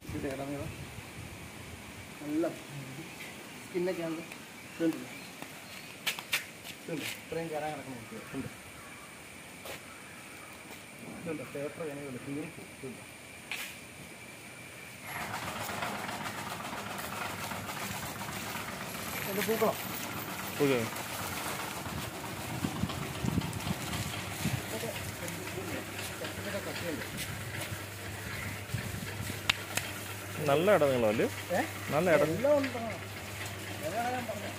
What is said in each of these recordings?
ഇത് കിടന്നത് നല്ല സ്കിന്നൊക്കെ ആണ് ഇതുണ്ടല്ലോ. ഇതുണ്ട്. ഇത്രയും കയറാൻ കിടക്കുന്ന കുട്ടികൾ ഉണ്ട് ഇതുണ്ട് പേപ്പർ വേണമെങ്കിൽ തീർക്കും ഇതുണ്ട് ഇത് പൂക്കണം ഓക്കെ ഇതൊക്കെ കട്ടിയുണ്ട് നല്ല ഇടനീളം അല്ലേ ഏ നല്ല ഇട എല്ലാം ഉണ്ടോ ഏതാണ് ഞാൻ പറഞ്ഞത്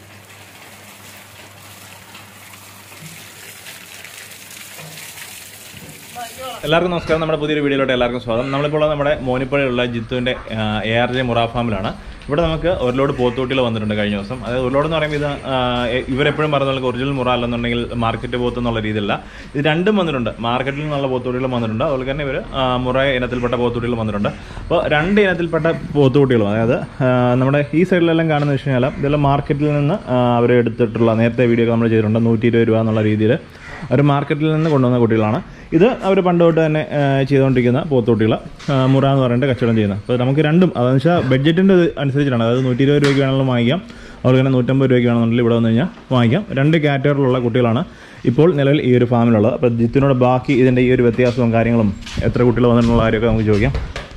എല്ലാവർക്കും നമസ്കാരം നമ്മുടെ പുതിയൊരു വീഡിയോയിലോട്ട് എല്ലാവർക്കും സ്വാഗതം നമ്മളിപ്പോൾ ഉള്ളത് നമ്മുടെ മോനിപ്പള്ളിയുള്ള ജിത്തുവിൻ്റെ എ ആർ ജെ മുറ ഫാമിലാണ് ഇവിടെ നമുക്ക് ഒരു ലോഡ് പോത്തുകുട്ടികൾ വന്നിട്ടുണ്ട് കഴിഞ്ഞ ദിവസം അതായത് ഒരു ലോഡ് എന്ന് പറയുമ്പോൾ ഇത് ആ, എ- ഇവരെപ്പോഴും പറഞ്ഞ ഒറിജിനൽ മുറ അല്ലെന്നുണ്ടെങ്കിൽ മാർക്കറ്റ് പോത്ത് എന്നുള്ള രീതിയിലല്ല ഇത് രണ്ടും വന്നിട്ടുണ്ട് മാർക്കറ്റിൽ നിന്നുള്ള പോത്തുകുട്ടികളും വന്നിട്ടുണ്ട് അതുപോലെ തന്നെ ഇവർ മുറ ഇനത്തിൽപ്പെട്ട പോത്തുകുട്ടികൾ വന്നിട്ടുണ്ട് അപ്പോൾ രണ്ട് ഇനത്തിൽപ്പെട്ട പോത്തുകുട്ടികളും അതായത് ആ, നമ്മുടെ ഈ സൈഡിലെല്ലാം കാണുന്നത് വെച്ച് കഴിഞ്ഞാൽ ഇതെല്ലാം മാർക്കറ്റിൽ നിന്ന് അവർ എടുത്തിട്ടുള്ള നേരത്തെ വീഡിയോ ഒക്കെ നമ്മൾ ചെയ്തിട്ടുണ്ട് നൂറ്റി ഇരുപത് രൂപ എന്നുള്ള രീതിയിൽ അവർ മാർക്കറ്റിൽ നിന്ന് കൊണ്ടുവന്ന കുട്ടികളാണ് ഇത് അവർ പണ്ട് തൊട്ട് തന്നെ ആ, ചെയ്തുകൊണ്ടിരിക്കുന്ന പോത്തുകുട്ടികൾ മുറ എന്ന് പറഞ്ഞിട്ട് കച്ചവടം ചെയ്യുന്നത് അപ്പോൾ നമുക്ക് രണ്ടും അതെന്ന് വെച്ചാൽ ബഡ്ജറ്റിൻ്റെ അനുസരിച്ചിട്ടാണ് അതായത് നൂറ്റി ഇരുപത് രൂപയ്ക്ക് വേണമെങ്കിലും വാങ്ങിക്കാം അതുപോലെ തന്നെ നൂറ്റമ്പത് രൂപയ്ക്ക് വേണമെന്നുണ്ടെങ്കിൽ ഇവിടെ വന്നു കഴിഞ്ഞാൽ വാങ്ങിക്കാം രണ്ട് കാറ്റഗറിയിലുള്ള കുട്ടികളാണ് ഇപ്പോൾ നിലവിൽ ഈ ഒരു ഫാമിലുള്ളത് അപ്പോൾ ജിത്തിനോട് ബാക്കി ഇതിൻ്റെ ഈ ഒരു വ്യത്യാസവും കാര്യങ്ങളും എത്ര കുട്ടികൾ വന്നിട്ടുള്ള കാര്യമൊക്കെ നമുക്ക് ചോദിക്കാം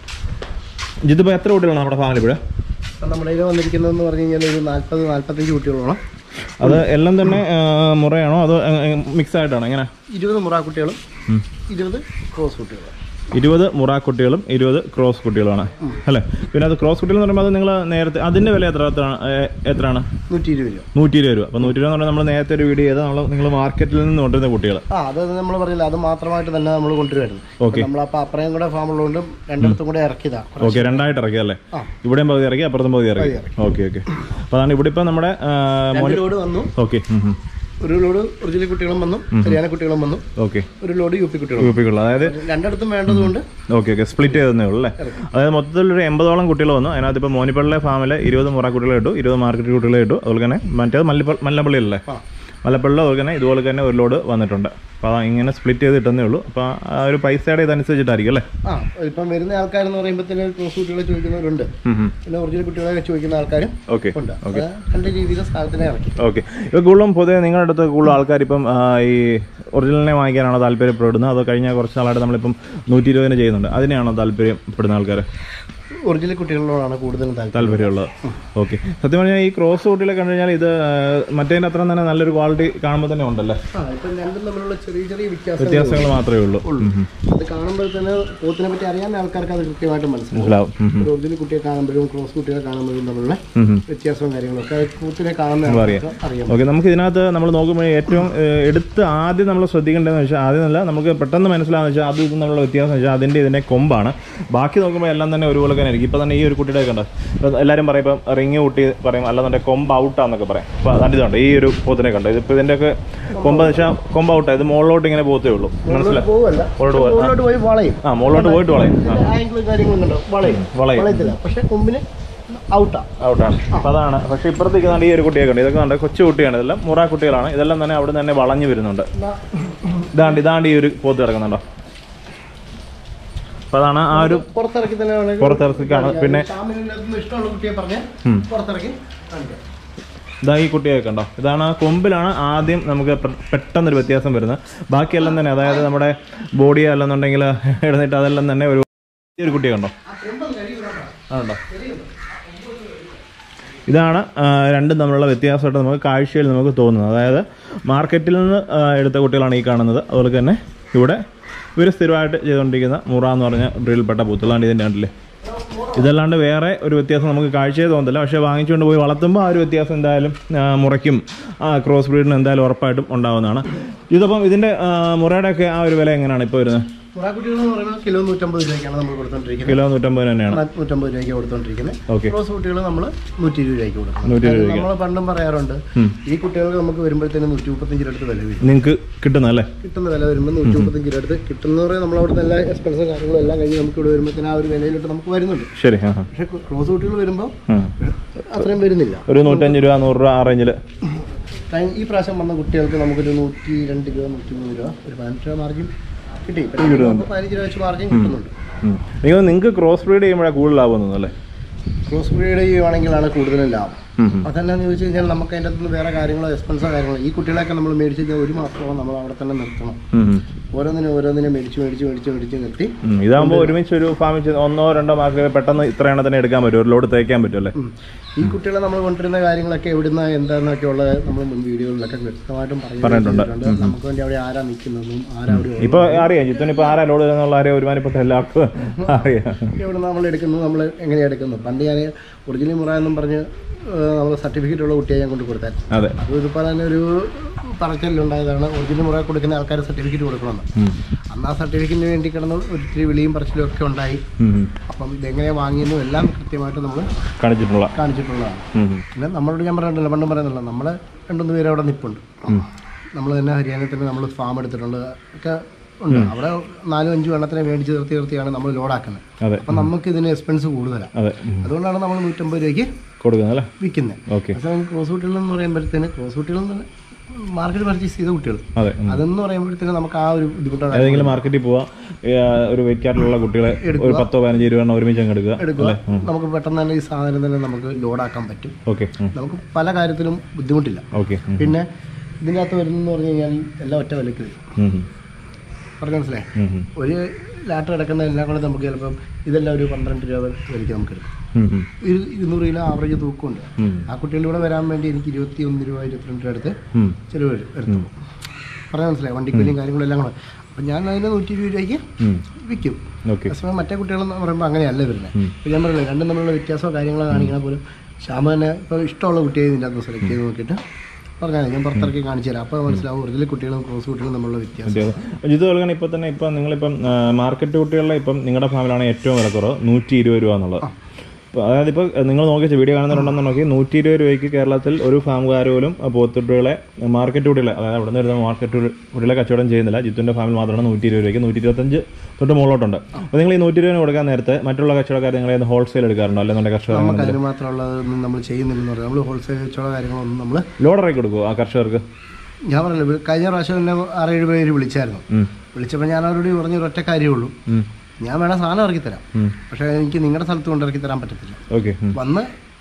ജിത്ത് ഇപ്പോൾ എത്ര കുട്ടികളാണ് നമ്മുടെ ഫാമിലി ഇവിടെ ഇപ്പം നമ്മുടെ കയ്യിൽ വന്നിരിക്കുന്നതെന്ന് പറഞ്ഞു കഴിഞ്ഞാൽ ഒരു നാൽപ്പത് നാൽപ്പത്തഞ്ച് കുട്ടികളോളം അത് എല്ലാം തന്നെ ആ, മുറയാണോ അതോ മിക്സ് ആയിട്ടാണോ എങ്ങനെ ഇരുപത് മുറ കുട്ടികളും ഉം. ഇരുപത് ക്രോസ് കുട്ടികളും ഇരുപത് മുറ കുട്ടികളും ഇരുപത് ക്രോസ് കുട്ടികളുമാണ് അല്ലേ പിന്നെ അത് ക്രോസ് കുട്ടികൾ എന്ന് പറയുമ്പോൾ അത് നിങ്ങൾ നേരത്തെ അതിന്റെ വില എത്ര എത്രയാണ് ഏ, എത്രയാണ് നൂറ്റി ഇരുപത് രൂപ നൂറ്റി ഇരുപത് രൂപ അപ്പോൾ നൂറ്റി ഇരുപത് എന്ന് പറഞ്ഞാൽ നമ്മൾ നേരത്തെ ഒരു വീഡിയോ ചെയ്ത് നമ്മൾ നിങ്ങൾ മാർക്കറ്റിൽ നിന്ന് കൊണ്ടുവരുന്ന കുട്ടികൾ ആ അത് നമ്മൾ പറയില്ല അത് മാത്രമായിട്ട് തന്നെ നമ്മൾ കൊണ്ടുവരുന്നു ഓക്കെ നമ്മളപ്പോൾ അപ്പറയും കൂടെ ഫാമുള്ളതുകൊണ്ട് രണ്ടിടത്തും കൂടെ ഇറക്കിയതാണ് ഓക്കെ രണ്ടായിട്ട് ഇറക്കി അല്ലേ ആ. ഇവിടെയും പകുതി ഇറക്കി അപ്പുറത്തും പകുതി ഇറക്കി ഓക്കെ ഓക്കെ അപ്പോൾ അതാണ് ഇവിടെ ഇപ്പം നമ്മുടെ രണ്ട് ലോഡ് വന്നു ഓക്കെ ഒരു ലോഡ് ഒറിജിനൽ കുട്ടികളും വന്നു ഹരിയാന കുട്ടികളും വന്നു ഓക്കെ ഒരു ലോഡ് യു പി കുട്ടികളും യു പിക്കുള്ള അതായത് രണ്ടിടത്തും വേണ്ടതുകൊണ്ട് ഓക്കെ ഓക്കെ സ്പ്ലിറ്റ് ചെയ്തേ ഉള്ളൂ അല്ലേ അതായത് മൊത്തത്തിൽ ഒരു എൺപതോളം കുട്ടികൾ വന്നു അതിനകത്ത് ഇപ്പോൾ മോനിപ്പള്ളിലെ ഫാമിൽ ഇരുപത് മുറ കുട്ടികളെ ഇട്ടു ഇരുപത് മാർക്കറ്റ് കുട്ടികളെ ഇട്ടു അതുപോലെ തന്നെ മറ്റേത് മല്ലപ്പ മല്ലപ്പള്ളിയല്ലേ ആ. മലപ്പള്ളിയിൽ അതുപോലെ തന്നെ ഇതുപോലെ തന്നെ ഒരു ലോഡ് വന്നിട്ടുണ്ട് അപ്പോൾ ഇങ്ങനെ സ്പ്ലിറ്റ് ചെയ്ത് ഇട്ടുന്നേ ഉള്ളൂ അപ്പോൾ ആ ഒരു പൈസയുടെ ഇതനുസരിച്ചിട്ടായിരിക്കും അല്ലേ ആ ഇപ്പം വരുന്ന ആൾക്കാരെന്ന് പറയുമ്പോഴത്തേന് ക്രോസ് കുട്ടികളെ ചോദിക്കുന്നവരുണ്ട് പിന്നെ ഒറിജിനൽ കുട്ടികളെ ചോദിക്കുന്ന ആൾക്കാരും ഓക്കെ ഉണ്ട് അത് രണ്ട് രീതിയിൽ സാധനത്തിനെ ഇറക്കി ഓക്കെ ഇപ്പോൾ കൂടുതലും പൊതുവെ നിങ്ങളുടെ അടുത്ത് കൂടുതൽ ആൾക്കാർ ഇപ്പം ആ, ഈ ഒറിജിനലിനെ വാങ്ങിക്കാനാണോ താല്പര്യപ്പെടുന്നത് അതോ കഴിഞ്ഞ കുറച്ച് നാളായിട്ട് നമ്മളിപ്പം നൂറ്റി ഇരുപതിന് ചെയ്യുന്നുണ്ട് അതിനെയാണോ താല്പര്യപ്പെടുന്ന ആൾക്കാർ ഒറിജിനൽ കുട്ടികളോടാണ് കൂടുതലും താല്പര്യം താല്പര്യമുള്ളത് ഓക്കെ സത്യം പറഞ്ഞാൽ ഈ ക്രോസ് കുട്ടികളെ കണ്ടു കഴിഞ്ഞാൽ ഇത് ആ, മറ്റേതിൻ്റെ അത്ര തന്നെ നല്ലൊരു ക്വാളിറ്റി കാണുമ്പോൾ തന്നെ ഉണ്ടല്ലേ ആ ഇപ്പം രണ്ടും തമ്മിലുള്ള ചെറിയ ചെറിയ വ്യത്യാസം വ്യത്യാസങ്ങൾ മാത്രമേ ഉള്ളൂ ഉം, ഉം. അത് കാണുമ്പോൾ തന്നെ പോത്തിനെ പറ്റി അറിയാവുന്ന ആൾക്കാർക്ക് അത് കൃത്യമായിട്ട് മനസ്സിലാവും മനസ്സിലാവും ഉം, ഉം. ഒരു ഒറിജിനൽ കുട്ടിയെ കാണുമ്പോഴും ക്രോസ് കുട്ടിയെ കാണുമ്പോഴും തമ്മിലുള്ള ഉം, ഉം. വ്യത്യാസവും കാര്യങ്ങളൊക്കെ പോത്തിനെ കാണുന്ന ആൾക്കാർക്ക് അറിയാം ഓക്കെ നമുക്ക് ഇതിനകത്ത് നമ്മൾ നോക്കുമ്പോൾ ഏറ്റവും ഏഹ്, എടുത്ത് ആദ്യം നമ്മൾ ശ്രദ്ധിക്കേണ്ടതെന്ന് വെച്ചാൽ ആദ്യം അല്ല നമുക്ക് പെട്ടെന്ന് മനസ്സിലാകുന്ന വെച്ചാൽ അത് ഇതും തമ്മിലുള്ള വ്യത്യാസം എന്ന് വെച്ചാൽ അതിൻ്റെ ഇതിൻ്റെ കൊമ്പാണ് ബാക്കി നോക്കുമ്പോൾ എല്ലാം തന്നെ ഒരുപോലെ തന്നെ ആയിരിക്കും ഇപ്പോൾ തന്നെ ഈ ഒരു കുട്ടിയുടെ കണ്ടോ ഇപ്പോൾ എല്ലാവരും പറയും ഇപ്പം റിങ് കുട്ടി പറയും അല്ലാന്നുണ്ടെങ്കിൽ കൊമ്പ് ഔട്ടാന്നൊക്കെ പറയും അപ്പോൾ അതിൻ്റെ ഇതുണ്ട് ഈ ഒരു പോത്തിനെ കണ്ടോ ഇതിപ്പോൾ ഇതിൻ്റെയൊക്കെ കൊമ്പ് എന്ന് വെച്ചാൽ കൊമ്പ് ഔട്ടാണ് ഇത് മുകളിലോട്ട് ഇങ്ങനെ പോത്തേ ഉള്ളൂ മനസ്സിലായി പോവല്ല മുകളിലോട്ട് പോയി മുകളിലോട്ട് പോയി വളയും ആ മുകളിലോട്ട് പോയിട്ട് വളയും ആ ആംഗിളും കാര്യങ്ങളും കണ്ടോ വളയും വളയും വളയത്തില്ല പക്ഷെ കൊമ്പിന് ഔട്ടാ ഔട്ടാണ് അപ്പോൾ അതാണ് പക്ഷേ ഇപ്പുറത്തേക്ക് കണ്ട് ഈ ഒരു കുട്ടിയൊക്കെ ഉണ്ട് ഇതൊക്കെ കണ്ട് കൊച്ചു കുട്ടിയാണ് ഇതെല്ലാം മുറ കുട്ടികളാണ് ഇതെല്ലാം തന്നെ അവിടെ തന്നെ വളഞ്ഞു വരുന്നുണ്ട് ഇതാണ്ട് ഇതാണ്ട് ഈ ഒരു പോത്ത് കിടക്കുന്നുണ്ടോ അപ്പോൾ അതാണ് ആ ഒരു പുറത്തിറക്കി തന്നെ വേണമെങ്കിൽ പുറത്തിറക്കിക്കാണ് പിന്നെ ഫാമിലിനകത്തുനിന്ന് ഇഷ്ടമുള്ള കുട്ടിയെ പറഞ്ഞ് ഉം. പുറത്തിറക്കി കാണിക്കാം ഇതാ ഈ കുട്ടിയൊക്കെ ഉണ്ടോ ഇതാണ് ആ കൊമ്പിലാണ് ആദ്യം നമുക്ക് പെ- പെട്ടെന്നൊരു വ്യത്യാസം വരുന്നത് ബാക്കിയെല്ലാം തന്നെ അതായത് നമ്മുടെ ബോഡി അല്ലെന്നുണ്ടെങ്കിൽ എഴുന്നേറ്റ് അതെല്ലാം തന്നെ ഒരു ഈ ഒരു കുട്ടിയെ കണ്ടോ ആണോ ഇതാണ് ആ, രണ്ടും തമ്മിലുള്ള വ്യത്യാസമായിട്ട് നമുക്ക് കാഴ്ചയിൽ നമുക്ക് തോന്നുന്നത് അതായത് മാർക്കറ്റിൽ നിന്ന് ആ, എടുത്ത കുട്ടികളാണ് ഈ കാണുന്നത് അതുപോലെ തന്നെ ഇവിടെ ഇവർ സ്ഥിരമായിട്ട് ചെയ്തുകൊണ്ടിരിക്കുന്ന മുറ എന്ന് പറഞ്ഞ ബ്രീഡിൽപ്പെട്ട പൂത്തുകളാണ് ഇതിൻ്റെ കണ്ടില്ലേ ഇതല്ലാണ്ട് വേറെ ഒരു വ്യത്യാസം നമുക്ക് കാഴ്ചയെ തോന്നത്തില്ല പക്ഷേ വാങ്ങിച്ചുകൊണ്ട് പോയി വളർത്തുമ്പോൾ ആ ഒരു വ്യത്യാസം എന്തായാലും ആ, മുറയ്ക്കും ആ ക്രോസ് ബ്രീഡിന് എന്തായാലും ഉറപ്പായിട്ടും ഉണ്ടാവുന്നതാണ് ഇതിപ്പം ഇതിൻ്റെ ആ, മുറയുടെ ഒക്കെ ആ ഒരു വില എങ്ങനെയാണ് ഇപ്പോൾ വരുന്നത് മുറാക്കുട്ടികൾ എന്ന് പറയുമ്പോൾ കിലോ നൂറ്റമ്പത് രൂപയ്ക്കാണ് നമ്മൾ കൊടുത്തോണ്ടിരിക്കുന്നത് കിലോ നൂറ്റമ്പത് തന്നെയാണ് നൂറ്റമ്പത് രൂപയ്ക്ക് കൊടുത്തോണ്ടിരിക്കുന്നത് ഓക്കെ ക്രോസ് കുട്ടികൾ നമ്മൾ നൂറ്റി ഇരുപത് രൂപയ്ക്ക് കൊടുക്കും നൂറ്റി ഇരുപത് രൂപയ്ക്ക്. നമ്മൾ പണ്ടും പറയാറുണ്ട് ഉം. ഈ കുട്ടികൾക്ക് നമുക്ക് വരുമ്പോഴത്തേനും നൂറ്റി മുപ്പത്തഞ്ച് രൂപ അടുത്ത് വില വരും നിങ്ങൾക്ക് കിട്ടുന്നതല്ലേ കിട്ടുന്ന വില വരുമ്പോൾ നൂറ്റി മുപ്പത്തഞ്ച് രൂപ അടുത്ത് കിട്ടുന്ന പറയുമ്പോൾ നമ്മൾ അവിടുത്തെ എല്ലാ എക്സ്പെൻസും കാര്യങ്ങളും എല്ലാം കഴിഞ്ഞ് നമുക്ക് ഇവിടെ വരുമ്പോഴത്തേനും ആ ഒരു വിലയിലോട്ട് നമുക്ക് വരുന്നുണ്ട് ശരി ആ ആ. പക്ഷേ ക്രോസ് കുട്ടികൾ വരുമ്പോൾ ആ അത്രയും വരുന്നില്ല ഒരു നൂറ്റഞ്ച് രൂപ നൂറ് രൂപ ആ റേഞ്ചിൽ കഴിഞ്ഞ- ഈ പ്രാവശ്യം വന്ന കുട്ടികൾക്ക് നമുക്കൊരു നൂറ്റി രണ്ട് രൂപ നൂറ്റി മൂന്ന് രൂപ ഒരു പതിനെട്ട് രൂപ മാർജിൻ കിട്ടി ഇപ്പം പതിനഞ്ച് രൂപ വെച്ച് മാർജിൻ കിട്ടുന്നുണ്ട് ഉം. എനിക്ക് തോന്നുന്നു നിങ്ങൾക്ക് ക്രോസ് ബ്രീഡ് ചെയ്യുമ്പോഴാണ് കൂടുതൽ ലാഭം തോന്നുന്നു അല്ലേ ക്രോസ് ബ്രീഡ് ചെയ്യുവാണെങ്കിലാണ് കൂടുതലും ലാഭം ഉം, ഉം. അതെന്നാന്ന് ചോദിച്ചു കഴിഞ്ഞാൽ നമുക്ക് അതിൻ്റെ അകത്തുനിന്ന് വേറെ കാര്യങ്ങളോ എക്സ്പെൻസോ കാര്യങ്ങളോ ഈ കുട്ടികളെയൊക്കെ നമ്മൾ മേടിച്ച് കഴിഞ്ഞാൽ ഒരു മാസത്തോളം നമ്മൾ അവിടെ തന്നെ നിർത്തണം ഉം, ഉം. ഓരോന്നിനും ഓരോന്നിനെ മേടിച്ച് മേടിച്ച് മേടിച്ച് മേടിച്ച് നിർത്തി ഉം, ഇതാകുമ്പോൾ ഒരുമിച്ച് ഒരു ഫാമിൽ ചെന്ന് ഒന്നോ രണ്ടോ മാർക്ക് പെട്ടെന്ന് ഇത്ര എണ്ണം തന്നെ എടുക്കാൻ പറ്റും ഒരു ലോഡ് തേക്കാൻ പറ്റും അല്ലേ ഉം. ഈ കുട്ടികളെ നമ്മൾ കൊണ്ടുവരുന്ന കാര്യങ്ങളൊക്കെ എവിടുന്ന എന്താന്നൊക്കെ ഉള്ളത് നമ്മൾ മുൻ വീഡിയോകളിലൊക്കെ വ്യക്തമായിട്ടും പറഞ്ഞു പറഞ്ഞിട്ടുണ്ട്. ചെയ്തിട്ടുണ്ട്. നമുക്ക് വേണ്ടി അവിടെ ആരാ നിൽക്കുന്നതും ആരാ അവിടെ ഇപ്പൊ അറിയാം ജിത്തുന് ഇപ്പൊ ആരാ ലോഡ് എന്നുള്ള ആരെയും ഒരുമാനപ്പെട്ട എല്ലാവർക്കും അറിയാം എവിടെ നമ്മൾ എടുക്കുന്നത് നമ്മൾ എങ്ങനെയാണ് എടുക്കുന്നത് പണ്ട് ഞാൻ ഒറിജിനൽ മുറ എന്നും പറഞ്ഞ് നമ്മൾ സർട്ടിഫിക്കറ്റ് ഉള്ള കുട്ടിയെ ഞാൻ കൊണ്ട് കൊടുത്താൽ അതെ അപ്പോൾ ഇതുപോലെ തന്നെ ഒരു പറച്ചിലുണ്ടായതാണ് ഒറിജിനൽ മുറ കൊടുക്കുന്ന ആൾക്കാർ സർട്ടിഫിക്കറ്റ് കൊടുക്കണമെന്ന് ഉം. അന്ന് ആ സർട്ടിഫിക്കറ്റിന് വേണ്ടി കിടന്ന് ഒത്തിരി വിളിയും പറച്ചിലും ഒക്കെ ഉണ്ടായി ഉം, ഉം. അപ്പം ഇതെങ്ങനെയാണ് വാങ്ങിയെന്നും എല്ലാം കൃത്യമായിട്ട് നമ്മൾ കാണിച്ചിട്ടുള്ള കാണിച്ചിട്ടുള്ളതാണ് ഉം, ഉം. പിന്നെ നമ്മളോട് ഞാൻ പറഞ്ഞിട്ടില്ല പണ്ടും പറയുന്നില്ല നമ്മൾ രണ്ടുമൂന്ന് പേര് അവിടെ നിൽപ്പുണ്ട് നമ്മൾ തന്നെ ഹരിയാനയിൽ തന്നെ നമ്മൾ ഫാം എടുത്തിട്ടുണ്ട് ഒക്കെ ഉണ്ട് അവിടെ നാലും അഞ്ചും എണ്ണത്തിനെ മേടിച്ച് നിർത്തി നിർത്തിയാണ് നമ്മൾ ലോഡാക്കുന്നത് അതെ അപ്പം നമുക്ക് ഇതിന് എക്സ്പെൻസ് കൂടുതലാണ് അതെ ഉം. അതുകൊണ്ടാണ് നമ്മൾ നൂറ്റമ്പത് രൂപയ്ക്ക് കൊടുക്കുന്നത് അല്ലേ വിൽക്കുന്നത് ഓക്കെ പക്ഷേ ക്രോസ് കുട്ടികൾ എന്ന് പറയുമ്പോഴത്തേന് ക്രോസ് കുട്ടികൾ മാർക്കറ്റ് പർച്ചേസ് ചെയ്ത കുട്ടികൾ അതെ ഉം. അതെന്ന് പറയുമ്പോഴത്തേന് നമുക്ക് ആ ഒരു ബുദ്ധിമുട്ടാണ് ഏതെങ്കിലും മാർക്കറ്റിൽ പോവാ ഏ, ഒരു വെയിറ്റ് കാർഡിലുള്ള കുട്ടികളെ ഒരു പത്തോ പതിനഞ്ച് ഇരുപത് എണ്ണം ഒരുമിച്ച് അങ്ങ് എടുക്കുക എടുക്കുക നമുക്ക് പെട്ടെന്ന് തന്നെ ഈ സാധനം തന്നെ നമുക്ക് ലോഡാക്കാൻ പറ്റും ഓക്കെ നമുക്ക് പല കാര്യത്തിലും ബുദ്ധിമുട്ടില്ല ഓക്കെ പിന്നെ ഇതിനകത്ത് വരുന്നതെന്ന് പറഞ്ഞു കഴിഞ്ഞാൽ എല്ലാം ഒറ്റ വിലക്ക് വരും പറഞ്ഞു മനസ്സിലായി ഒരു ലാറ്റർ കിടക്കുന്ന എല്ലാം കൂടെ നമുക്ക് ചിലപ്പം ഇതെല്ലാം ഒരു പന്ത്രണ്ട് രൂപ വിലയ്ക്ക് നമുക്ക് എടുക്കും ഒരു ഇരുന്നൂറ് കിലോ ആവറേജ് തൂക്കമുണ്ട് ആ കുട്ടികളിലൂടെ വരാൻ വേണ്ടി എനിക്ക് ഇരുപത്തി ഒന്ന് രൂപ ഇരുപത്തിരണ്ട് രൂപ എടുത്ത് ചിലവ് വരും എടുത്തു പറഞ്ഞാൽ മനസ്സിലായി വണ്ടിക്കൂലിയും കാര്യങ്ങളും എല്ലാം കൂടെ അപ്പം ഞാൻ അതിന് നൂറ്റി ഇരുപത് രൂപയ്ക്ക് വിൽക്കും ഓക്കെ അതേസമയം മറ്റേ കുട്ടികളെന്ന് പറയുമ്പോൾ അങ്ങനെയല്ല വരുന്നത് ഇപ്പോൾ ഞാൻ പറഞ്ഞില്ല രണ്ടും തമ്മിലുള്ള വ്യത്യാസമോ കാര്യങ്ങളോ കാണിക്കണ പോലും ശ്യാമ തന്നെ ഇപ്പോൾ ഇഷ്ടമുള്ള കുട്ടിയെ ഇതിൻ്റെ അകത്ത് സെലക്ട് ചെയ്ത് നോക്കിയിട്ട് പറഞ്ഞാൽ മതി. ഞാൻ പുറത്തിറക്കി കാണിച്ചു തരാം അപ്പോൾ മനസ്സിലാവും ഒറിജിനൽ കുട്ടികളും ക്രോസ് കുട്ടികളും തമ്മിലുള്ള വ്യത്യാസം ജിത്തു നൽകണ ഇപ്പം തന്നെ ഇപ്പം നിങ്ങളിപ്പം ആ, മാർക്കറ്റ് കുട്ടികളിലെ ഇപ്പം നിങ്ങളുടെ ഫാമിലാണ് ഏറ്റവും വിലക്കുറവ് നൂറ്റി ഇരുപത് രൂപ എന്നുള്ളത് ഇപ്പം അതായത് ഇപ്പോൾ നിങ്ങൾ നോക്കിയ വീഡിയോ കാണുന്നുണ്ടെന്നുണ്ടെങ്കിൽ നൂറ്റി ഇരുപത് രൂപയ്ക്ക് കേരളത്തിൽ ഒരു ഫാമുകാർ പോലും ആ, പോത്തുകുട്ടികളെ മാർക്കറ്റ് കുട്ടികളെ അതായത് അവിടെ നിന്ന് വരുന്ന മാർക്കറ്റ് കുട്ടികളെ കച്ചവടം ചെയ്യുന്നില്ല ജിത്തുവിൻ്റെ ഫാമിൽ മാത്രമാണ് നൂറ്റി ഇരുപത് രൂപയ്ക്ക് നൂറ്റി ഇരുപത്തഞ്ച് തൊട്ട് മുകളിലോട്ടുണ്ട് അപ്പോൾ നിങ്ങൾ ഈ നൂറ്റി ഇരുപതിന് കൊടുക്കാൻ നേരത്തെ മറ്റുള്ള കച്ചവടക്കാർ നിങ്ങൾ ഹോൾസെയിൽ എടുക്കാറുണ്ടോ അല്ലെന്നുണ്ടെങ്കിൽ കർഷകർ നമുക്ക് അതിന് മാത്രമുള്ളതൊന്നും നമ്മൾ ചെയ്യുന്നില്ലെന്ന് പറയാം നമ്മൾ ഹോൾസെയിൽ വെച്ചുള്ള കാര്യങ്ങളൊന്നും നമ്മൾ ലോഡറായി കൊടുക്കുമോ ആ കർഷകർക്ക് ഞാൻ പറഞ്ഞില്ല വി- കഴിഞ്ഞ പ്രാവശ്യം എന്നെ ആറേഴ് പേര് വിളിച്ചായിരുന്നു ഉം. വിളിച്ചപ്പോൾ ഞാൻ അവരോട് പറഞ്ഞ ഒരൊറ്റ കാര്യമുള്ളൂ ഉം. ഞാൻ വേണം സാധനം ഇറക്കി തരാം ഉം. പക്ഷേ എനിക്ക് നിങ്ങളുടെ സ്ഥലത്ത് കൊണ്ട് ഇറക്കി തരാൻ പറ്റത്തില്ല ഓക്കെ വന്ന്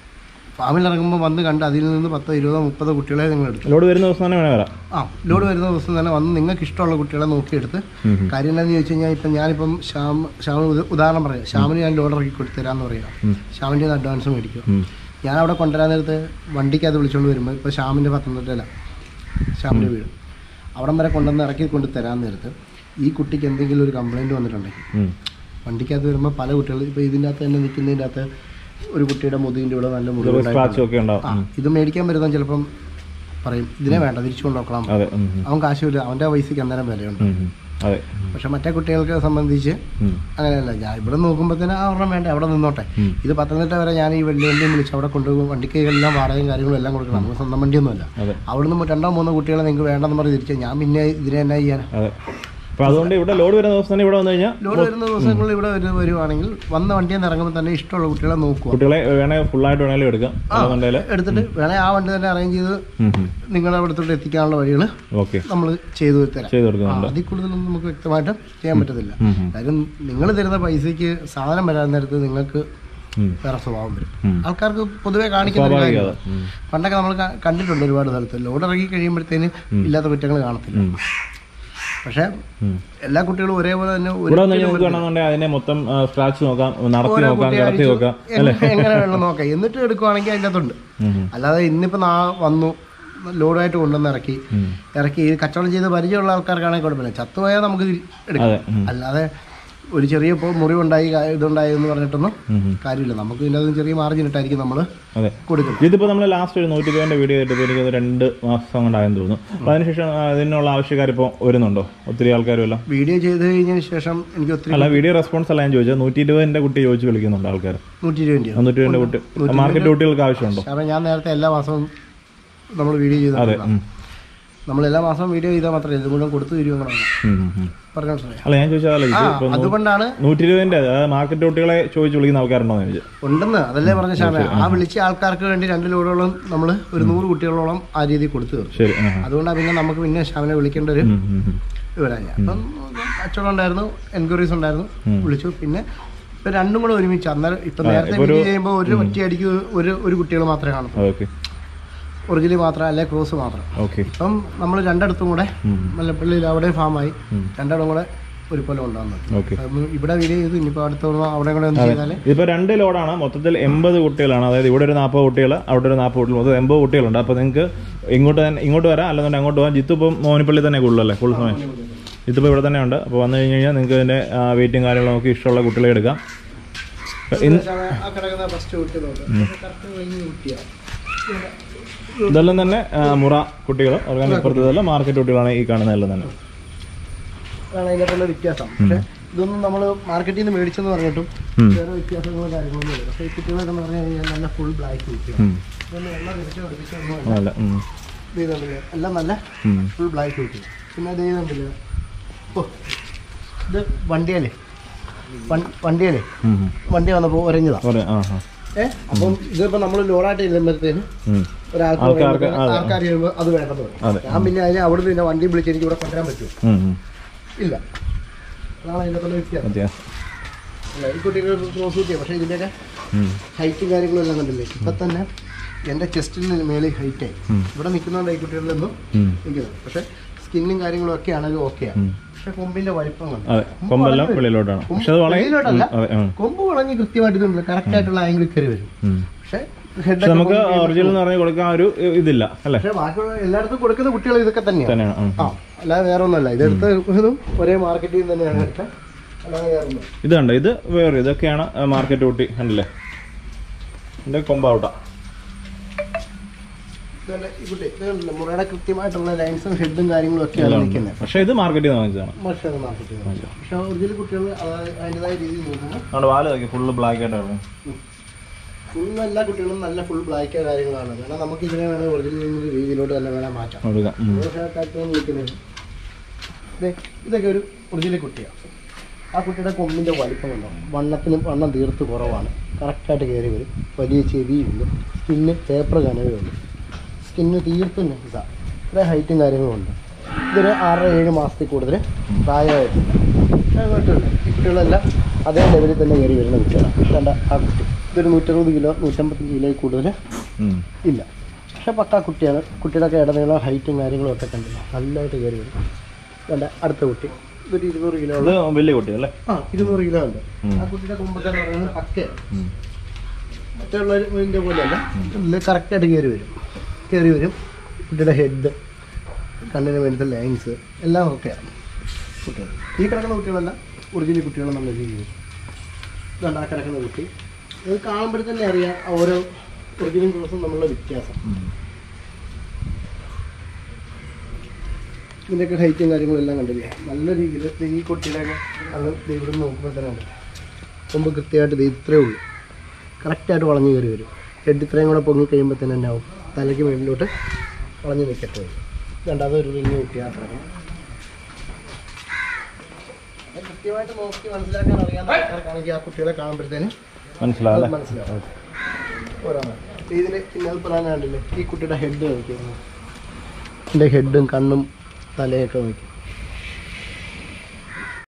ഫാമിൽ ഇറങ്ങുമ്പോൾ വന്ന് കണ്ട് അതിൽ നിന്ന് പത്തോ ഇരുപതോ മുപ്പതോ കുട്ടികളെ നിങ്ങൾ എടുത്തു ലോഡ് വരുന്ന ദിവസം തന്നെ വേണേ വരാം ആ ലോഡ് വരുന്ന ദിവസം തന്നെ വന്ന് നിങ്ങൾക്ക് ഇഷ്ടമുള്ള കുട്ടികളെ നോക്കിയെടുത്ത് കാര്യം എന്താണെന്ന് ചോദിച്ചു കഴിഞ്ഞാൽ ഇപ്പം ഞാനിപ്പം ശ്യാം ശ്യാം ഉദ- ഉദാഹരണം പറയാം ശ്യാമിന് ഞാൻ ലോഡ് ഇറക്കി കൊടുത്തരാന്ന് പറയാം ശ്യാമിൻ്റെ അഡ്വാൻസ് മേടിക്കും ഉം. ഞാൻ അവിടെ കൊണ്ടുവരാൻ നേരത്ത് വണ്ടിക്കകത്ത് വിളിച്ചുകൊണ്ട് വരുമ്പോൾ ഇപ്പോൾ ശ്യാമിൻ്റെ പത്തനംതിട്ടയില ശ്യാമിൻ്റെ വീട് അവിടം വരെ കൊണ്ടുവന്ന് ഇറക്കി കൊണ്ട് തരാൻ നേരത്ത് ഈ കുട്ടിക്ക് എന്തെങ്കിലും ഒരു കംപ്ലൈൻറ്റ് വന്നിട്ടുണ്ടെങ്കിൽ ഉം. വണ്ടിക്കകത്ത് വരുമ്പോൾ പല കുട്ടികൾ ഇപ്പോൾ ഇതിൻ്റെ അകത്ത് തന്നെ നിൽക്കുന്നതിൻ്റെ അകത്ത് ഒരു കുട്ടിയുടെ മുതുകിൻ്റെ ഇവിടെ നല്ല മുറിവ് ചെറിയ സ്ക്രാച്ചും ഒക്കെ ഉണ്ടാവും ആ ഇത് മേടിക്കാൻ വരുന്ന ചിലപ്പം പറയും ഇതിനെ വേണ്ട തിരിച്ചു കൊണ്ടുനോക്കണം അതെ ഉം, ഉം. അവൻ കാശ് വരില്ല അവൻ്റെ പൈസയ്ക്ക് അന്നേരം വിലയുണ്ട് ഉം, ഉം. അതെ പക്ഷെ മറ്റേ കുട്ടികൾക്ക് സംബന്ധിച്ച് ഉം. അങ്ങനെയല്ല ഞാൻ ഇവിടെ നോക്കുമ്പോഴത്തേന് ആ ഒരെണ്ണം വേണ്ട അവിടെ നിന്നോട്ടെ ഇത് പത്തനംതിട്ട വരെ ഞാൻ ഈ വെള്ളി വണ്ടിയും വിളിച്ച് അവിടെ കൊണ്ടുപോകും വണ്ടിക്ക് എല്ലാം വാടകയും കാര്യങ്ങളും എല്ലാം കൊടുക്കണം നമുക്ക് സ്വന്തം വണ്ടിയൊന്നുമല്ല അതെ അവിടെ നിന്ന് രണ്ടോ മൂന്നോ കുട്ടികളെ നിങ്ങൾക്ക് വേണ്ടെന്ന് പറഞ്ഞ് തിരിച്ചാൽ ഞാൻ പിന്നെ ഇതിനെ എന്നാ ചെയ്യാൻ അതെ അപ്പൊ അതുകൊണ്ട് ഇവിടെ ലോഡ് വരുന്ന ദിവസം തന്നെ ഇവിടെ വന്നു കഴിഞ്ഞാൽ ലോഡ് വരുന്ന ദിവസങ്ങളിൽ ഇവിടെ വരുന്ന വരുവാണെങ്കിൽ വന്ന വണ്ടിയിൽ നിന്ന് ഇറങ്ങുമ്പോൾ തന്നെ ഇഷ്ടമുള്ള കുട്ടികളെ നോക്കുക കുട്ടികളെ വേണേ ഫുൾ ആയിട്ട് വേണേലും എടുക്കാം അതുകൊണ്ടേല് എടുത്തിട്ട് വേണേൽ ആ വണ്ടി തന്നെ അറേഞ്ച് ചെയ്ത് നിങ്ങളുടെ അവിടത്തോട്ട് എത്തിക്കാനുള്ള വഴികൾ ഓക്കെ നമ്മൾ ചെയ്തു തരാം ചെയ്ത് ആ, കൊടുക്കുന്നുണ്ട് അതിൽ കൂടുതലൊന്നും നമുക്ക് വ്യക്തമായിട്ട് ചെയ്യാൻ പറ്റത്തില്ല ഉം, ഉം. കാര്യം നിങ്ങൾ തരുന്ന പൈസയ്ക്ക് സാധനം വരാൻ നേരത്ത് നിങ്ങൾക്ക് ഉം. വേറെ സ്വഭാവം വരും ഉം. ആൾക്കാർക്ക് പൊതുവെ കാണിക്കുന്ന ഒരു സ്വാഭാവികം കാര്യമാണ്. അത്. ഉം. പണ്ടൊക്കെ നമ്മൾ ക- കണ്ടിട്ടുണ്ട് ഒരുപാട് സ്ഥലത്ത് ലോഡ് ഇറങ്ങി കഴിയുമ്പോഴത്തേന് ഇല്ലാത്ത കുറ്റങ്ങൾ കാണത്തില്ല ഉം. പക്ഷെ ഉം. എല്ലാ കുട്ടികളും ഒരേപോലെ തന്നെ ഒരു ഇവിടെ വന്ന് നിങ്ങൾക്ക് വേണമെന്നുണ്ടെങ്കിൽ അതിനെ മൊത്തം സ്ക്രാച്ച് നോക്കാം നടത്തി ഓരോ നോക്കാം കുട്ടി കിടത്തി അടിച്ചു നോക്കാം എങ്ങനെ എങ്ങനെ വേണം നോക്കാം എന്നിട്ട് എടുക്കുവാണെങ്കിൽ അതിൻ്റെ അകത്തുണ്ട് ഉം, ഉം. അല്ലാതെ ഇന്നിപ്പോ നാ വന്നു ലോഡായിട്ട് കൊണ്ടുവന്ന് ഇറക്കി ഉം. ഇറക്കി ഇത് കച്ചവടം ചെയ്ത് പരിചയമുള്ള ആൾക്കാർക്കാണെങ്കിൽ കുഴപ്പമില്ല ചത്തുപോയാൽ നമുക്ക് തിരി- എടുക്കാം അതെ ഉം. അല്ലാതെ ഒരു ചെറിയ ഇപ്പോൾ മുറിവുണ്ടായി കാ- ഇതുണ്ടായി എന്ന് പറഞ്ഞിട്ടൊന്നും ഉം, ഉം. കാര്യമില്ല നമുക്ക് ഇതിൻ്റെ അകത്ത് ചെറിയ മാർജിൻ ഇട്ടായിരിക്കും നമ്മൾ അതെ കൊടുക്കുന്നത് ഇതിപ്പോ നമ്മൾ ലാസ്റ്റ് ഒരു നൂറ്റി രൂപന്റെ വീഡിയോ ചെയ്തിട്ട് എനിക്ക് തോന്നുന്നു രണ്ട് മാസം കൊണ്ടായെന്ന് തോന്നുന്നു അപ്പൊ അതിനുശേഷം ആ, ഇതിനുള്ള ആവശ്യക്കാർ ഇപ്പോൾ വരുന്നുണ്ടോ ഒത്തിരി ആൾക്കാരും എല്ലാം വീഡിയോ ചെയ്ത് കഴിഞ്ഞതിന് ശേഷം എനിക്ക് ഒത്തിരി അല്ല വീഡിയോ റെസ്പോൺസ് അല്ല ഞാൻ ചോദിച്ചത് നൂറ്റി ഇരുപതിന്റെ കുട്ടി ചോദിച്ച് വിളിക്കുന്നുണ്ട് ആൾക്കാർ നൂറ്റി ഇരുപത് നൂറ്റി ഇരുപതിന്റെ കുട്ടി മാർക്കറ്റ് കുട്ടികൾക്ക് ആവശ്യമുണ്ടോ കാരണം ഞാൻ നേരത്തെ എല്ലാ മാസവും നമ്മൾ വീഡിയോ അതെ ചെയ്ത് ഉം. നമ്മൾ എല്ലാ മാസവും വീഡിയോ ചെയ്താൽ മാത്രമേ ഇത് മുഴുവൻ കൊടുത്തു തരുമെന്നാണ് ഉം, ഉം, ഉം. പറഞ്ഞാൽ മനസ്സിലായോ? അല്ല ഞാൻ ചോദിച്ചതല്ല ആ ഇത് ഇപ്പൊ അതുകൊണ്ടാണ് നൂറ്റി ഇരുപതിന്റെ അതായത് മാർക്കറ്റ് കുട്ടികളെ ചോദിച്ച് വിളിക്കുന്ന ആൾക്കാരുണ്ടോ എന്ന് ചോദിച്ചത് ഉണ്ടെന്ന് അതല്ലേ പറഞ്ഞ ശ്യാമ ആ വിളിച്ച ആൾക്കാർക്ക് വേണ്ടി രണ്ട് ലോഡോളം നമ്മൾ ഒരു നൂറ് കുട്ടികളോളം ആ രീതിയിൽ കൊടുത്തു തീർന്നു ശരി ആ, ആ. അതുകൊണ്ടാണ് പിന്നെ നമുക്ക് പിന്നെ ശ്യാമിനെ വിളിക്കേണ്ട ഒരു ഉം, ഉം, ഉം. വരാൻ ഞാൻ അപ്പം കച്ചവടം ഉണ്ടായിരുന്നു എൻക്വയറീസ് ഉണ്ടായിരുന്നു വിളിച്ചു പിന്നെ ഇപ്പൊ രണ്ടും കൂടെ ഒരുമിച്ച് അന്നേരം ഇപ്പൊ നേരത്തെ ഇപ്പൊ ഒരു- വീഡിയോ ചെയ്യുമ്പോൾ ഒരു ഒറ്റയടിക്ക് ഒരു ഒരു കുട്ടികൾ മാത്രമേ കാണൂ ഓക്കെ ഒറിജിനൽ മാത്രം അല്ലെ ക്രോസ് മാത്രം ഓക്കെ ഇപ്പം നമ്മൾ രണ്ടിടത്തും കൂടെ ഉം. മല്ലപ്പള്ളിയിൽ അവിടെ ഫാമായി ഉം. രണ്ടിടം കൂടെ ഒരുപോലെ ഉണ്ടാകുന്നത് ഓക്കെ അപ്പം ഇവിടെ വീഡിയോ ചെയ്തു ഇനിയിപ്പോൾ അടുത്ത തവണ അവിടെ കൂടെ ഒന്ന് ചെയ്താൽ ഇതിപ്പോൾ രണ്ട് ലോഡാണ് മൊത്തത്തിൽ എൺപത് കുട്ടികളാണ് അതായത് ഇവിടെ ഒരു നാൽപ്പത് കുട്ടികൾ അവിടെ ഒരു നാൽപ്പത് കുട്ടികൾ മൊത്തം എൺപത് കുട്ടികളുണ്ട് അപ്പോൾ നിങ്ങൾക്ക് ഇങ്ങോട്ട് തന്നെ ഇങ്ങോട്ട് വരാം അല്ലെന്നുണ്ടെങ്കിൽ അങ്ങോട്ട് പോകാം ജിത്തു ഇപ്പം മോനിപ്പള്ളി തന്നെ കൂടുതലല്ലേ ഫുൾ സമയം ജിത്തിപ്പോൾ ഇവിടെ തന്നെ ഉണ്ട് അപ്പോൾ വന്നു കഴിഞ്ഞ് കഴിഞ്ഞാൽ നിങ്ങൾക്ക് ഇതിൻ്റെ വെയിറ്റും കാര്യങ്ങളും നോക്കി ഇഷ്ടമുള്ള കുട്ടികളെ എടുക്കാം ഇന്ന് ആ കിടക്കുന്ന ഫസ്റ്റ് കുട്ടി നോക്കാം കറക്റ്റ് കഴിഞ്ഞ് കുട്ടിയാണ് ഇതെല്ലാം തന്നെ ആ, മുറ കുട്ടികൾ ഓർഗാനിക് ഇപ്പുറത്തതെല്ലാം മാർക്കറ്റ് കുട്ടികളാണ് ഈ കാണുന്നതെല്ലാം തന്നെ അതാണ് അതിനകത്തുള്ള വ്യത്യാസം പക്ഷേ ഇതൊന്നും നമ്മൾ മാർക്കറ്റിൽ നിന്ന് മേടിച്ചെന്ന് പറഞ്ഞിട്ടും ഉം. വേറെ വ്യത്യാസങ്ങളോ കാര്യങ്ങളൊന്നും ഇല്ല പക്ഷേ ഈ കുട്ടികളൊക്കെ എന്ന് പറഞ്ഞു കഴിഞ്ഞാൽ നല്ല ഫുൾ ബ്ലാക്ക് കുട്ടിയാണ് ഉം. ഇതൊന്നും എണ്ണ തിരിച്ച് പഠിപ്പിച്ചൊന്നും അല്ല ഉം. ഇത് ചെയ്തുകൊണ്ടില്ല എല്ലാം നല്ല ഉം. ഫുൾ ബ്ലാക്ക് കുട്ടി പിന്നെ അത് ചെയ്തുകൊണ്ടില്ല ഓ ഇത് വണ്ടിയല്ലേ വൺ- വണ്ടിയല്ലേ ഉം. ഉം. വണ്ടി വന്നപ്പോൾ ഒരഞ്ഞതാ പറയാം ആ ആ ഏ അപ്പം ഇതിപ്പോൾ നമ്മൾ ലോഡായിട്ട് ചെല്ലുമ്പോഴത്തേന് ഉം. ഒരാൾക്ക് ആൾക്കാർക്ക് പറയുമ്പോൾ അതെ. ആൾക്കാർ ചെല്ലുമ്പോൾ അത് വേണ്ടെന്ന് അതെ. പറയും ഞാൻ പിന്നെ അതിനെ അവിടെ നിന്ന് വണ്ടി വിളിച്ച് എനിക്ക് ഇവിടെ കൊണ്ടുവരാൻ പറ്റുമോ ഉം. ഉം. ഇല്ല അതാണ് അതിനകത്തുള്ള വ്യത്യാസം വ്യത്യാസം അല്ല ഈ കുട്ടികൾ ക്രോസ് കുട്ടിയാണ് പക്ഷേ ഇതിൻ്റെയൊക്കെ ഉം. ഹൈറ്റും കാര്യങ്ങളും എല്ലാം കണ്ടില്ലേ ഇപ്പം തന്നെ എൻ്റെ ചെസ്റ്റിന് മേളിൽ ഹൈറ്റായി ഉം. ഇവിടെ നിൽക്കുന്നുണ്ട് ഈ കുട്ടികളിലൊന്നും ഉം. നിൽക്കുന്നത് പക്ഷേ സ്കിന്നും കാര്യങ്ങളും ഒക്കെ ആണെങ്കിലും ഓക്കെയാണ് ഉം. പക്ഷേ കൊമ്പിൻ്റെ വലിപ്പം കണ്ടു അതെ കൊമ്പെല്ലാം വെളിയിലോട്ടാണ് പക്ഷെ അത് വളരെ വെളിയിലോട്ടല്ല. അതെ ഉം. കൊമ്പ് വളഞ്ഞ് കൃത്യമായിട്ട് ഇതുണ്ട് കറക്റ്റ് ആയിട്ടുള്ള ആംഗിൾ കയറി വരും ഉം. പക്ഷേ പക്ഷെ ഹെഡ് നമുക്ക് ഒറിജിനൽ എന്ന് പറഞ്ഞ് കൊടുക്കാൻ ഒരു ഇതില്ല അല്ലേ പക്ഷേ ബാക്കിയുള്ള എല്ലായിടത്തും കൊടുക്കുന്ന കുട്ടികൾ ഇതൊക്കെ തന്നെയാണ് തന്നെയാണ് ഉം. ആ അല്ലാതെ വേറെ ഒന്നുമല്ല ഇതെടുത്ത് ഇതും ഒരേ മാർക്കറ്റിൽ നിന്ന് തന്നെയാണ് എടുത്തത് അല്ലാതെ വേറെ ഒന്നും ഇത് കണ്ടോ ഇത് വേറെ ഇതൊക്കെയാണ് മാർക്കറ്റ് ഊട്ടി കണ്ടില്ലേ ഇതിന്റെ കൊമ്പാവട്ട ഇതല്ല ഈ കുട്ടി ഇതുണ്ടല്ലോ മുറയുടെ കൃത്യമായിട്ടുള്ള ലൈൻസും ഹെഡും കാര്യങ്ങളും ഒക്കെയാണ് നിൽക്കുന്നത് പക്ഷെ ഇത് മാർക്കറ്റിൽ നിന്ന് വാങ്ങിച്ചതാണ് പക്ഷേ അത് മാർക്കറ്റിൽ നിന്ന് പക്ഷേ ഒറിജിനൽ കുട്ടികൾ അതിൻ്റെതായ രീതിയിൽ നോക്കുമ്പോൾ നമ്മുടെ വാല് നോക്കി ഫുള്ള് ബ്ലാക്ക് ആയിട്ടാണ് ഫുൾ എല്ലാ കുട്ടികളും നല്ല ഫുൾ ബ്ലാക്ക് കാര്യങ്ങളാണ് കാരണം നമുക്ക് ഇതിനെ വേണേൽ ഒറിജിനൽ രീതിയിലോട്ട് തന്നെ വേണം മാറ്റാം കൊടുക്കാം ഉം. വിളിക്കുന്നത് ദേ, ഇതൊക്കെ ഒരു ഒറിജിനൽ കുട്ടിയാണ് ആ കുട്ടിയുടെ കൊമ്പിൻ്റെ വലിപ്പം കണ്ടോ വണ്ണത്തിന് വണ്ണം തീർത്ത് കുറവാണ് കറക്റ്റായിട്ട് കയറി വരും വലിയ ചെവിയുണ്ട് സ്കിന്ന് പേപ്പർ കനവേ ഉള്ളൂ സ്കിന്ന് തീർത്തും നൈസാണ് ഇത്ര ഹൈറ്റും കാര്യങ്ങളും ഉണ്ട് ഇതൊരു ആറര ഏഴ് മാസത്തിൽ കൂടുതൽ പ്രായമായിട്ടില്ല അത് കുഴപ്പമില്ല ഈ കുട്ടികളെല്ലാം അതേ ലെവലിൽ തന്നെ കയറി വരുന്ന കുട്ടികളാണ് വേണ്ട ആ കുട്ടി ഇതൊരു നൂറ്ററുപത് കിലോ നൂറ്റമ്പത്തഞ്ച് കിലോയിൽ കൂടുതൽ ഉം. ഇല്ല പക്ഷെ പക്കാ കുട്ടിയാണ് കുട്ടിയുടെ ഒക്കെ ഇടനീളം ഹൈറ്റും കാര്യങ്ങളും ഒക്കെ കണ്ടില്ല നല്ലതായിട്ട് കയറി വരും വേണ്ട അടുത്ത കുട്ടി ഇതൊരു ഇരുന്നൂറ് കിലോ ഇത് വലിയ കുട്ടി അല്ലേ ആ ഇരുന്നൂറ് കിലോ ഉണ്ട് ഉം. ആ കുട്ടിയുടെ കുമ്പൊക്കെ എന്ന് പറയുന്നത് പക്കയാണ് ഉം. മറ്റുള്ളതിൻ്റെ പോലെയല്ല ഇതിൽ കറക്റ്റായിട്ട് കയറി വരും കയറി വരും കുട്ടിയുടെ ഹെഡ് കണ്ണിന് വേണ്ടത്തെ ലൈൻസ് എല്ലാം ഓക്കെയാണ് കുട്ടികൾ ഈ കിടക്കുന്ന കുട്ടികളെല്ലാം ഒറിജിനൽ കുട്ടികൾ നല്ല രീതിയിൽ ഇതുണ്ട് ആ കിടക്കുന്ന കുട്ടി ഇത് കാണുമ്പോൾ തന്നെ അറിയാം ഓരോ ഒറിജിനൽ ക്രോസും തമ്മിലുള്ള വ്യത്യാസം ഉം. ഇതിൻ്റെയൊക്കെ ഹൈറ്റും കാര്യങ്ങളും എല്ലാം കണ്ടില്ലേ നല്ല രീതിയിൽ ഈ കുട്ടിയുടെയൊക്കെ അത് ദേ ഇവിടെ നിന്ന് നോക്കുമ്പോൾ തന്നെ കണ്ടില്ലേ കൊമ്പ് കൃത്യമായിട്ട് ഇത് ഇത്രയേ ഉള്ളൂ കറക്റ്റായിട്ട് വളഞ്ഞു കയറി വരും ഹെഡ് ഇത്രയും കൂടെ പൊങ്ങി കഴിയുമ്പോൾ തന്നെ തന്നെ ആവും തലയ്ക്ക് മേളിലോട്ട് വളഞ്ഞു നിൽക്കട്ടെ വരും രണ്ടാമത് ഒരു റിങ് കുട്ടിയാത്ര കൃത്യമായിട്ട് നോക്കി മനസ്സിലാക്കാൻ അറിയാവുന്ന ആൾക്കാർക്കാണെങ്കിൽ ആ കുട്ടികളെ കാണുമ്പോഴത്തേന് മനസ്സിലാവല്ലേ അത് മനസ്സിലാവും ഒരാളാണ് ഇതിൽ പിന്നെ അത് പ്രധാനം കണ്ടില്ലേ ഈ കുട്ടിയുടെ ഹെഡ് നോക്കിയിരുന്നു എൻ്റെ ഹെഡും കണ്ണും തലയൊക്കെ നോക്കി